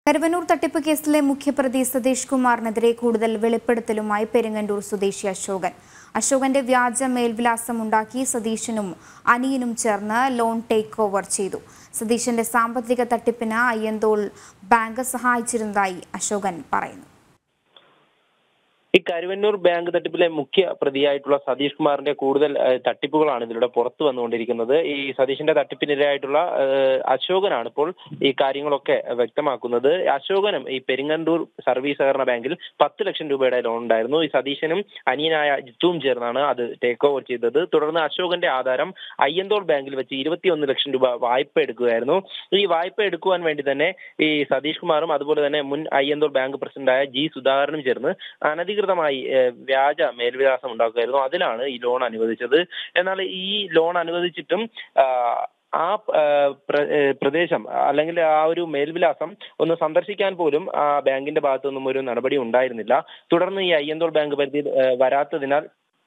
കരുവന്നൂർ തട്ടിപ്പ് കേസിലെ മുഖ്യപ്രതി സതീഷ് കുമാറിനെതിരെ കൂടുതൽ വെളിപ്പെടുത്തലുമായി പെരിങ്ങണ്ടൂർ സ്വദേശി അശോകൻ അശോകന്റെ വ്യാജ മേൽവിലാസം ഉണ്ടാക്കി സതീശനും അനിയനും ചേർന്ന് ലോൺ ടേക്ക് ഓവർ ചെയ്തു സതീശന്റെ സാമ്പത്തിക തട്ടിപ്പിന് അയ്യന്തോൾ ബാങ്ക് സഹായിച്ചിരുന്നതായി അശോകൻ പറയുന്നു ഈ കരുവന്നൂർ ബാങ്ക് തട്ടിപ്പിലെ മുഖ്യ പ്രതിയായിട്ടുള്ള സതീഷ് കുമാറിന്റെ കൂടുതൽ ഏഹ്, തട്ടിപ്പുകളാണ് ഇതിലൂടെ പുറത്തു വന്നുകൊണ്ടിരിക്കുന്നത് ഈ സതീഷിന്റെ തട്ടിപ്പിനിരയായിട്ടുള്ള ഏഹ്, അശോകനാണ് ഇപ്പോൾ ഈ കാര്യങ്ങളൊക്കെ വ്യക്തമാക്കുന്നത് അശോകനും ഈ പെരിങ്ങണ്ടൂർ സർവീസ് സഹകരണ ബാങ്കിൽ പത്ത് ലക്ഷം രൂപയുടെ ലോൺ ഉണ്ടായിരുന്നു ഈ സതീശനും അനിയനായ ജിത്തുവും ചേർന്നാണ് അത് ടേക്ക് ഓവർ ചെയ്തത് തുടർന്ന് അശോകന്റെ ആധാരം അയ്യന്തോൾ ബാങ്കിൽ വെച്ച് ഇരുപത്തിയൊന്ന് ലക്ഷം രൂപ വായ്പ എടുക്കുകയായിരുന്നു ഈ വായ്പ എടുക്കുവാൻ വേണ്ടി തന്നെ ഈ സതീഷ് കുമാറും അതുപോലെ തന്നെ മുൻ അയ്യന്തോൾ ബാങ്ക് പ്രസിഡന്റായ ജി സുധാകരനും ചേർന്ന് അനധികൃതമായി ഏഹ്, വ്യാജ മേൽവിലാസം ഉണ്ടാക്കുകയായിരുന്നു അതിലാണ് ഈ ലോൺ അനുവദിച്ചത് എന്നാൽ ഈ ലോൺ അനുവദിച്ചിട്ടും ആ, ആ ആ, പ്ര- ഏഹ്, പ്രദേശം അല്ലെങ്കിൽ ആ ഒരു മേൽവിലാസം ഒന്ന് സന്ദർശിക്കാൻ പോലും ആ ബാങ്കിന്റെ ഭാഗത്തു നിന്നും ഒരു നടപടി ഉണ്ടായിരുന്നില്ല തുടർന്ന് ഈ അയ്യന്തോൾ ബാങ്ക് പരിധിയിൽ ഏഹ്, വരാത്തതിനാൽ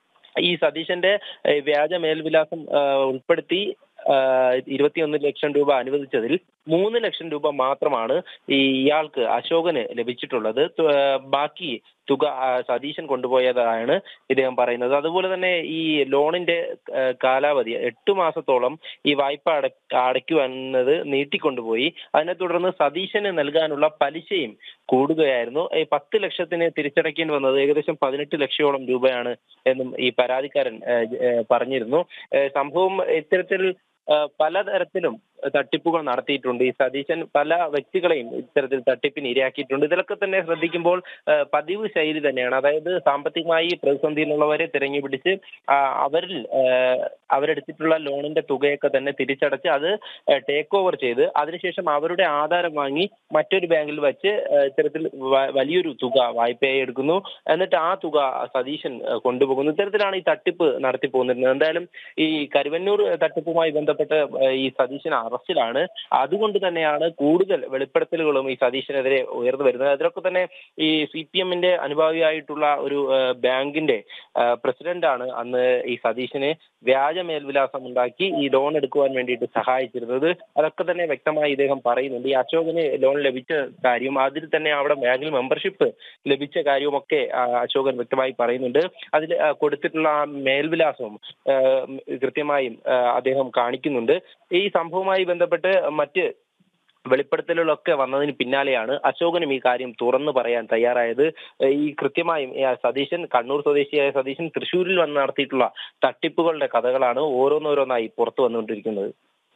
ഈ സതീശന്റെ ഏഹ്, വ്യാജ മേൽവിലാസം ഏഹ്, ഉൾപ്പെടുത്തി ഏഹ്, ഇരുപത്തിയൊന്ന് ലക്ഷം രൂപ അനുവദിച്ചതിൽ മൂന്ന് ലക്ഷം രൂപ മാത്രമാണ് ഈ ഇയാൾക്ക് അശോകന് ലഭിച്ചിട്ടുള്ളത് തു- ഏഹ്, ബാക്കി തുക ആ, സതീശൻ കൊണ്ടുപോയതാണ് ഇദ്ദേഹം പറയുന്നത് അതുപോലെ തന്നെ ഈ ലോണിന്റെ ഏഹ്, കാലാവധി എട്ട് മാസത്തോളം ഈ വായ്പ അട അടയ്ക്കുവെന്നത് നീട്ടിക്കൊണ്ടുപോയി അതിനെ തുടർന്ന് സതീശന് നൽകാനുള്ള പലിശയും കൂടുകയായിരുന്നു ഈ പത്ത് ലക്ഷത്തിന് തിരിച്ചടയ്ക്കേണ്ടി വന്നത് ഏകദേശം പതിനെട്ട് ലക്ഷത്തോളം രൂപയാണ് എന്നും ഈ പരാതിക്കാരൻ ഏഹ്, ഏഹ്, പറഞ്ഞിരുന്നു ഏഹ്, സംഭവം ഇത്തരത്തിൽ ഏഹ്, പലതരത്തിലും തട്ടിപ്പുകൾ നടത്തിയിട്ടുണ്ട് ഈ സതീശൻ പല വ്യക്തികളെയും ഇത്തരത്തിൽ തട്ടിപ്പിന് ഇരയാക്കിയിട്ടുണ്ട് ഇതിലൊക്കെ തന്നെ ശ്രദ്ധിക്കുമ്പോൾ ഏഹ്, പതിവ് ശൈലി തന്നെയാണ് അതായത് സാമ്പത്തികമായി പ്രതിസന്ധിയിലുള്ളവരെ തിരഞ്ഞു പിടിച്ച് ആ, അവരിൽ ഏഹ്, അവരെടുത്തിട്ടുള്ള ലോണിന്റെ തുകയൊക്കെ തന്നെ തിരിച്ചടച്ച് അത് ടേക്ക് ഓവർ ചെയ്ത് അതിനുശേഷം അവരുടെ ആധാരം വാങ്ങി മറ്റൊരു ബാങ്കിൽ വെച്ച് ഏഹ്, ഇത്തരത്തിൽ വ- വലിയൊരു തുക വായ്പയായി എടുക്കുന്നു എന്നിട്ട് ആ തുക സതീശൻ ഏഹ്, കൊണ്ടുപോകുന്നു ഇത്തരത്തിലാണ് ഈ തട്ടിപ്പ് നടത്തി പോകുന്നത് എന്തായാലും ഈ കരുവന്നൂർ തട്ടിപ്പുമായി ബന്ധപ്പെട്ട് ഏഹ്, ഈ സതീശൻ അറസ്റ്റിലാണ് അതുകൊണ്ട് തന്നെയാണ് കൂടുതൽ വെളിപ്പെടുത്തലുകളും ഈ സതീശനെതിരെ ഉയർന്നു വരുന്നത് അതിലൊക്കെ തന്നെ ഈ സി പി എമ്മിന്റെ അനുഭാവിയായിട്ടുള്ള ഒരു ഏഹ്, ബാങ്കിന്റെ ഏഹ്, പ്രസിഡന്റാണ് അന്ന് ഈ സതീശന് വ്യാജ മേൽവിലാസം ഉണ്ടാക്കി ഈ ലോൺ എടുക്കുവാൻ വേണ്ടിയിട്ട് സഹായിച്ചിരുന്നത് അതൊക്കെ തന്നെ വ്യക്തമായി ഇദ്ദേഹം പറയുന്നുണ്ട് ഈ അശോകന് ലോൺ ലഭിച്ച കാര്യം അതിൽ തന്നെ അവിടെ ബാങ്കിൽ മെമ്പർഷിപ്പ് ലഭിച്ച കാര്യവുമൊക്കെ ആ, അശോകൻ വ്യക്തമായി പറയുന്നുണ്ട് അതിൽ ആ, കൊടുത്തിട്ടുള്ള ആ മേൽവിലാസവും ആ, കൃത്യമായും ആ, അദ്ദേഹം കാണിക്കുന്നുണ്ട് ഈ സംഭവവുമായി ബന്ധപ്പെട്ട് മറ്റ് വെളിപ്പെടുത്തലുകളൊക്കെ വന്നതിന് പിന്നാലെയാണ് അശോകനും ഈ കാര്യം തുറന്നു പറയാൻ തയ്യാറായത് ഏഹ് ഈ കൃത്യമായും ഈ സതീശൻ കണ്ണൂർ സ്വദേശിയായ സതീശൻ തൃശ്ശൂരിൽ വന്ന് നടത്തിയിട്ടുള്ള തട്ടിപ്പുകളുടെ കഥകളാണ് ഓരോന്നോരോന്നായി പുറത്തു വന്നുകൊണ്ടിരിക്കുന്നത്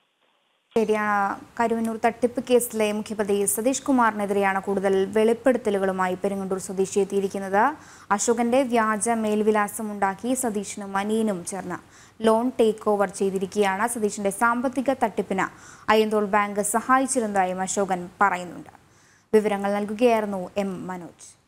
ശരിയാണ് കരുവന്നൂർ തട്ടിപ്പ് കേസിലെ മുഖ്യപ്രതി സതീഷ് കുമാറിനെതിരെയാണ് കൂടുതൽ വെളിപ്പെടുത്തലുകളുമായി പെരുങ്ങണ്ടൂർ സ്വദേശി എത്തിയിരിക്കുന്നത് അശോകന്റെ വ്യാജ മേൽവിലാസം ഉണ്ടാക്കി സതീഷിനും അനിയനും ചേർന്ന് ലോൺ ടേക്ക് ഓവർ ചെയ്തിരിക്കുകയാണ് സതീഷിന്റെ സാമ്പത്തിക തട്ടിപ്പിന് അയ്യന്തോൾ ബാങ്ക് സഹായിച്ചിരുന്നതായും അശോകൻ പറയുന്നുണ്ട് വിവരങ്ങൾ നൽകുകയായിരുന്നു എം മനോജ്